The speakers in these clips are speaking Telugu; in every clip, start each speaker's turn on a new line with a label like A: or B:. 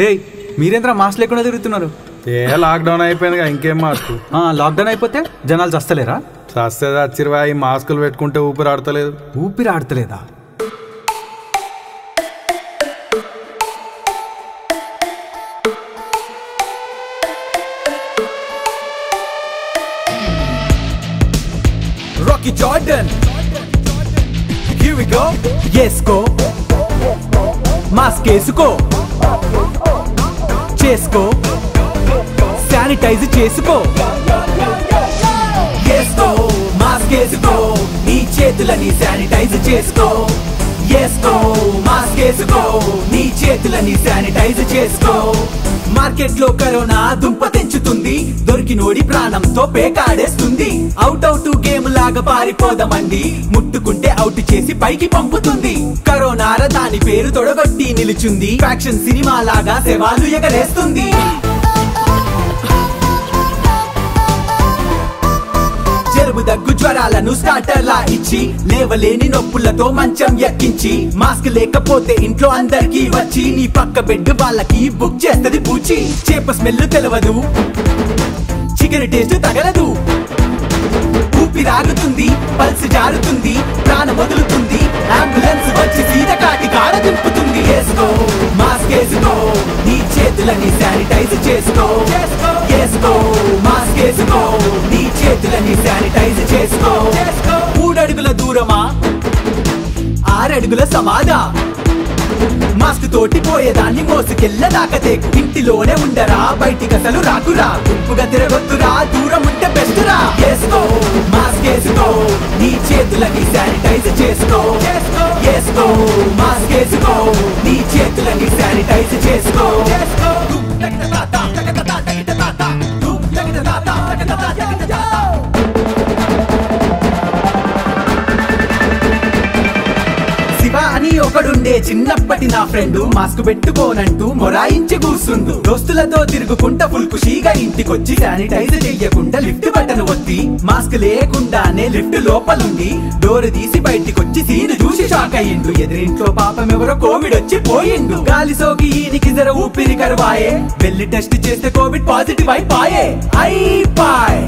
A: హే మీరేంద్రా మాస్క్ లేకుండా తిరుగుతున్నారు
B: ఏ లాక్డౌన్ అయిపోయిందిగా ఇంకేం మాస్క్
A: ఆ, లాక్డౌన్ అయిపోతే జనాలు చస్తలేరా
B: సస్తే వచ్చిరువా ఈ మాస్కులు పెట్టుకుంటే ఊపిరి ఆడతలేదు
A: ఊపిరి ఆడతలేదా
C: Rocky Jordan. Here we go. Yesko. Mask వేసుకో చేసుకో శానిటైజ్ చేసుకో వేసుకో మాస్క్ వేసుకో నీ చేతులని శానిటైజ్ చేసుకో వేసుకో మాస్క్ వేసుకో నీ చేతులని శానిటైజ్ చేసుకో మార్కెట్ లో కరోనా దుంప తెంచుతుంది దొరికినోడి ప్రాణంతో పేకాడేస్తుంది అవుట్ అవుట్ గేమ్ లాగా పారిపోదామండి ముట్టుకుంటే అవుట్ చేసి పైకి పంపుతుంది కరోనా దాని పేరు తొడగొట్టి నిలుచుంది ఫ్యాక్షన్ సినిమా లాగా శవాలు ఎగరేస్తుంది జలుబు దగ్గు జ్వరాలను స్టార్టర్ లా ఇచ్చి లేవలేని నొప్పులతో మంచం ఎక్కించి మాస్క్ లేకపోతే ఇంట్లో అందరికీ వచ్చి నీ పక్క బెడ్ వాళ్ళకి బుక్ చేస్తది పూచి చేప స్మెల్ తెలవదు చికెన్ టేస్ట్ తగలదు ఊపిరాగుతుంది పల్స్ జారుతుంది ప్రాణం వదులుతుంది అంబులెన్స్ వచ్చి సీత కాటి కాడ దింపుతుంది వేసుకో మాస్క్ వేసుకో నీ చేతులని శానిటైజ్ చేసుకో వేసుకో మాస్క్ వేసుకో నీ చేతులని శానిటైజ్ చేసుకో మూడడుగుల దూరమా ఆరడుగుల సమాధా మాస్క్ తోటి పోయేదాన్ని మోసుకెళ్ళదాకా తేకు ఇంటిలోనే ఉండరా బయటికి అసలు రాకురా గుంపుగా తిరగొద్దురా దూరం ఉంటే బెస్ట్ రా వేసుకో మాస్క్ వేసుకో నీ చేతులని శానిటైజ్ చేసుకో వేసుకో మాస్క్ వేసుకో నీ చేతులని శానిటైజ్ చేసుకో ధూమ్ తగిట తాత, తగిట తాత, తగిట తాత. ధూమ్ తగిట తాత, తగిట తాత, తగిట తాత. శివ అని ఒకడుండే చిన్నప్పటి నా ఫ్రెండ్ మాస్క్ పెట్టుకోనంటూ మొరాయించి కూర్చుండు దోస్తులతో తిరుగుకుంటా ఫుల్ ఖుషీగా ఇంటికొచ్చి శానిటైజ్ చెయ్యకుండా లిఫ్ట్ బటన్ ఒత్తి మాస్క్ లేకుండానే లిఫ్ట్ లోపలుండి డోర్ తీసి బయటికొచ్చి సీన్ చూసి షాక్ అయ్యిండు ఎదురింట్లో పాపం ఎవరో కోవిడ్ వచ్చి పోయిండు గాలి సోకి ఈయనకి జర ఊపిరి కరువాయే వెళ్ళి టెస్ట్ చేస్తే కోవిడ్ పాజిటివ్ అయిపాయే అయిపాయ్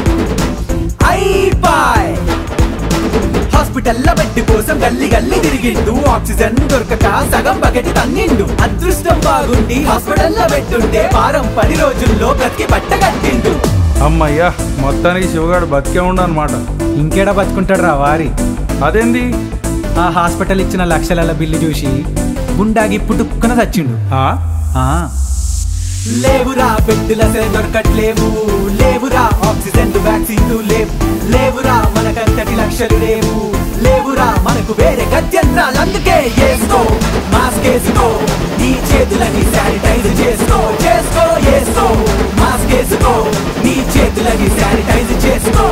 C: అయిపాయ్ హాస్పిటల్ల బెడ్ కోసం గల్లి గల్లి తిరిగిండు ఆక్సిజన్ దొరకక సగం బకెట్ తన్నిండు అదృష్టం బాగుండి హాస్పిటల్ల పెట్టుంటే వారం పది రోజుల్లో బ్రతికి బట్ట కట్టిండు
B: అమ్మయ్యా మొత్తానికి శివగాడు బతికే ఉండనమాట
A: ఇంకేడా బతుకుంటాడు రా వారి
B: అదేంది
A: ఆ హాస్పిటల్ ఇచ్చిన లక్షల బిల్లు చూసి గుండాగి పుట్టుకున చచ్చిండు
B: ఆ?
A: ఆ,
C: లేవురా బెడ్డుల అసలు దొరకట్లేవు లేవురా ఆక్సిజన్ వ్యాక్సిన్ లేవు లేవురా మనకంతటి లక్షలు లేవు లేవురా మనకు వేరే గత్యంత్రాలు అందుకే వేసుకో మాస్క్ వేసుకో నీ చేతులని శానిటైజ్ చేసుకో చేసుకో వేసుకో మాస్క్ వేసుకో నీ చేతులని శానిటైజ్ చేసుకో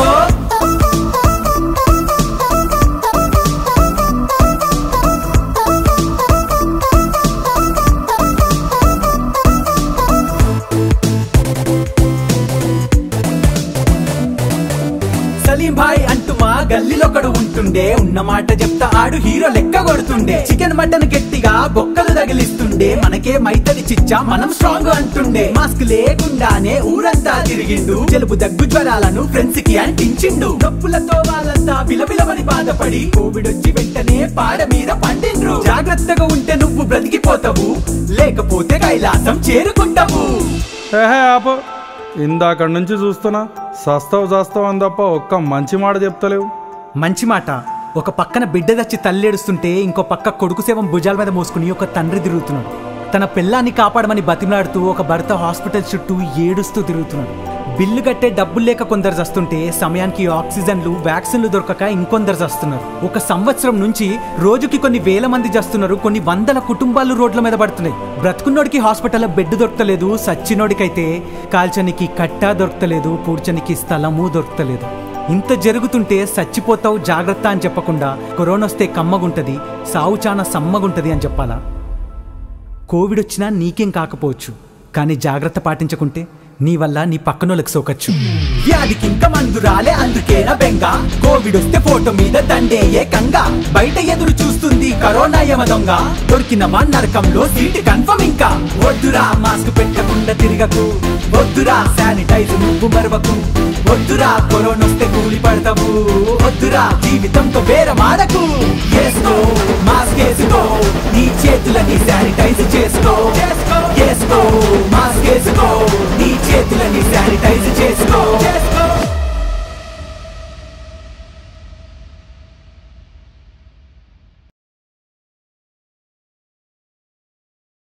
C: సలీం భాయ్ అంటూ మా గల్లీలొకడు ఉంటుండే ఉన్న మాట చెప్తా ఆడు హీరో లెక్క కొడుతుండే చికెన్ మటన్ గట్టిగా బొక్కలు తగిలిస్తుండే మనకే మైతడి చిచ్చా మనం స్ట్రాంగ్ అంటుండే మాస్క్ లేకుండానే ఊరంతా తిరిగిండు జలుబు దగ్గు జ్వరాలను ఫ్రెండ్స్ కి అంటించిండు నొప్పులతో వాళ్ళంతా విలవిలమని బాధపడి కోవిడ్ వచ్చి వెంటనే పాడ మీద పండిండ్రు జాగ్రత్తగా ఉంటే నువ్వు బ్రతికిపోతావు లేకపోతే కైలాసం చేరుకుంటావు
B: ఏహే ఆపో ఇందాక నుంచి చూస్తున్నా సస్తావు చేస్తావు అని తప్ప ఒక్క మంచి మాట చెప్తలేవు
A: మంచి మాట ఒక పక్కన బిడ్డ దచ్చి తల్లేడుస్తుంటే ఇంకో పక్క కొడుకు సేవం భుజాల మీద మోసుకుని ఒక తండ్రి తిరుగుతున్నాడు తన పిల్లాన్ని కాపాడమని బతిమలాడుతూ ఒక భర్త హాస్పిటల్ చుట్టూ ఏడుస్తూ తిరుగుతున్నాడు బిల్లు కట్టే డబ్బులు లేక కొందరు చస్తుంటే సమయానికి ఆక్సిజన్లు వ్యాక్సిన్లు దొరకక ఇంకొందరు చస్తున్నారు ఒక సంవత్సరం నుంచి రోజుకి కొన్ని వేల మంది చస్తున్నారు కొన్ని వందల కుటుంబాలు రోడ్ల మీద పడుతున్నాయి బ్రతుకున్నోడికి హాస్పిటల్లో బెడ్ దొరకలేదు సచ్చినోడికైతే కాల్చనికి కట్టా దొరకలేదు పూడ్చనికి స్థలము దొరకలేదు ఇంత జరుగుతుంటే చచ్చిపోతావు జాగ్రత్త అని చెప్పకుండా కరోనా వస్తే కమ్మగుంటది సావు చానా సమ్మగుంటది అని చెప్పాలా కోవిడ్ వచ్చినా నీకేం కాకపోవచ్చు కానీ జాగ్రత్త పాటించకుంటే నీ వల్ల నీ పక్కనోళ్ళకి సోకచ్చు
C: వ్యాధికి ఇంకా మందు రాలే అందుకేనా బెంగ కోవిడ్ వస్తే ఫోటో మీద దండే ఏకంగా బయట ఎదురు చూస్తుంది కరోనా యమ దొంగ దొరికిన వన్ నరకంలో సీటు కన్ఫర్మ్ ఇంకా వద్దురా మాస్క్ పెట్టకుండా తిరగకు వద్దురా శానిటైజ్ నువ్వు మరవకు వద్దురా కరోనా వస్తే కూలి పడతావు వద్దురా జీవితంతో బేరమాడకు వేసుకో మాస్క్ వేసుకో నీ చేతులని శానిటైజ్ చేసుకో చేసుకో మాస్క్ వేసుకో నీ చేతులని శానిటైజ్ చేసుకో